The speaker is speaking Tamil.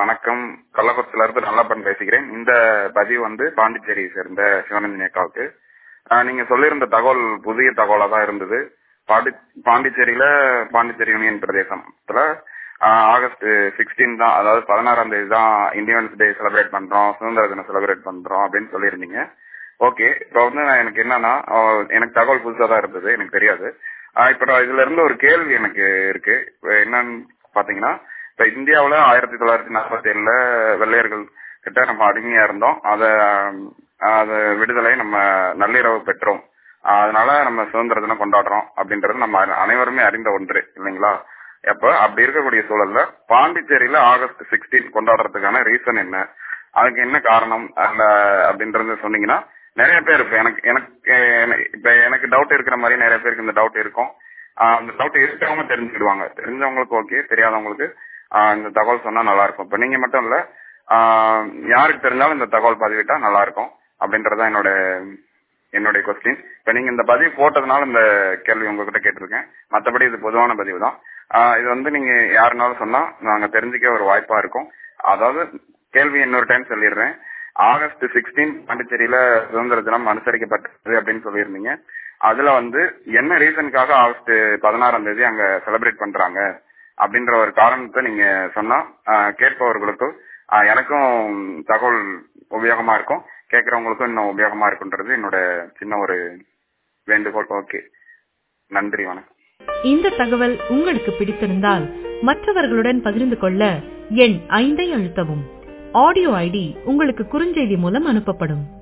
வணக்கம் கள்ளக்குறிச்சியில இருந்து நல்லப்பன் பேசுகிறேன் இந்த பதிவு வந்து பாண்டிச்சேரியை சேர்ந்த சிவனந்தினி அக்காவுக்கு ஆஹ் நீங்க சொல்லியிருந்த தகவல் புதிய தகவலா தான் இருந்தது பாண்டி பாண்டிச்சேரியில பாண்டிச்சேரி யூனியன் பிரதேசத்துல ஆஹ் ஆகஸ்ட் சிக்ஸ்டீன் தான் அதாவது பதினாறாம் தேதி தான் இண்டிபெண்டன்ஸ் டே செலிப்ரேட் பண்றோம் சுதந்திர தினம் செலிப்ரேட் பண்றோம் அப்படின்னு சொல்லியிருந்தீங்க ஓகே இப்போ வந்து நான் எனக்கு என்னன்னா ஆஹ் எனக்கு தகவல் புதுசா தான் இருந்தது எனக்கு தெரியாது ஆஹ் இப்போ நான் இதுல இருந்து ஒரு கேள்வி எனக்கு இருக்கு இப்ப என்னன்னு பாத்தீங்கன்னா இப்ப இந்தியாவுல ஆயிரத்தி தொள்ளாயிரத்தி நாற்பத்தி ஏழுல வெள்ளையர்கள் கிட்ட நம்ம அடிமையா இருந்தோம் அத அத விடுதலை நம்ம நள்ளிரவு பெற்றோம் ஆஹ் அதனால நம்ம சுதந்திர தினம் கொண்டாடுறோம் அப்படின்றது நம்ம அனை- அனைவருமே அறிந்த ஒன்று இல்லைங்களா அப்ப அப்படி இருக்கக்கூடிய சூழல்ல பாண்டிச்சேரியில ஆகஸ்ட் சிக்ஸ்டீன் கொண்டாடுறதுக்கான ரீசன் என்ன அதுக்கு என்ன காரணம் அல்ல அப்படின்றது சொன்னீங்கன்னா நிறைய பேர் இப்ப எனக்கு எனக்கு என- இப்ப எனக்கு டவுட் இருக்கிற மாதிரி நிறைய பேருக்கு இந்த டவுட் இருக்கும் ஆஹ் அந்த டவுட் இருக்கிறவங்க தெரிஞ்சுக்கிடுவாங்க தெரிஞ்சவங்களுக்கு ஓகே தெரியாதவங்களுக்கு ஆஹ் இந்த தகவல் சொன்னா நல்லா இருக்கும் இப்ப நீங்க மட்டும் இல்ல ஆஹ் யாருக்கு தெரிஞ்சாலும் இந்த தகவல் பதிவிட்டா நல்லா இருக்கும் அப்படின்றதான் என்னோட என்னுடைய கொஸ்டின் இப்ப நீங்க இந்த பதிவு போட்டதுனால இந்த கேள்வி உங்ககிட்ட கேட்டிருக்கேன் மத்தபடி இது பொதுவான பதிவு தான் ஆஹ் இது வந்து நீங்க யாருனாலும் சொன்னா நாங்க தெரிஞ்சுக்க ஒரு வாய்ப்பா இருக்கும் அதாவது கேள்வி இன்னொரு டைம் சொல்லிடுறேன் ஆகஸ்ட் சிக்ஸ்டீன் பாண்டிச்சேரியில சுதந்திர தினம் அனுசரிக்கப்பட்டது அப்படின்னு சொல்லியிருந்தீங்க அதுல வந்து என்ன ரீசனுக்காக ஆகஸ்ட் பதினாறாம் தேதி அங்க செலிப்ரேட் பண்றாங்க அப்படின்ற ஒரு காரணத்தை நீங்க சொன்னா ஆஹ் கேட்பவர்களுக்கும் ஆஹ் எனக்கும் தகவல் உபயோகமா இருக்கும் கேட்கறவங்களுக்கும் இன்னும் உபயோகமா இருக்குன்றது என்னோட சின்ன ஒரு வேண்டுகோள் ஓகே நன்றி வணக்கம் இந்த தகவல் உங்களுக்கு பிடித்திருந்தால் மற்றவர்களுடன் பகிர்ந்து கொள்ள எண் ஐந்தை அழுத்தவும் ஆடியோ ஐடி உங்களுக்கு குறுஞ்செய்தி மூலம் அனுப்பப்படும்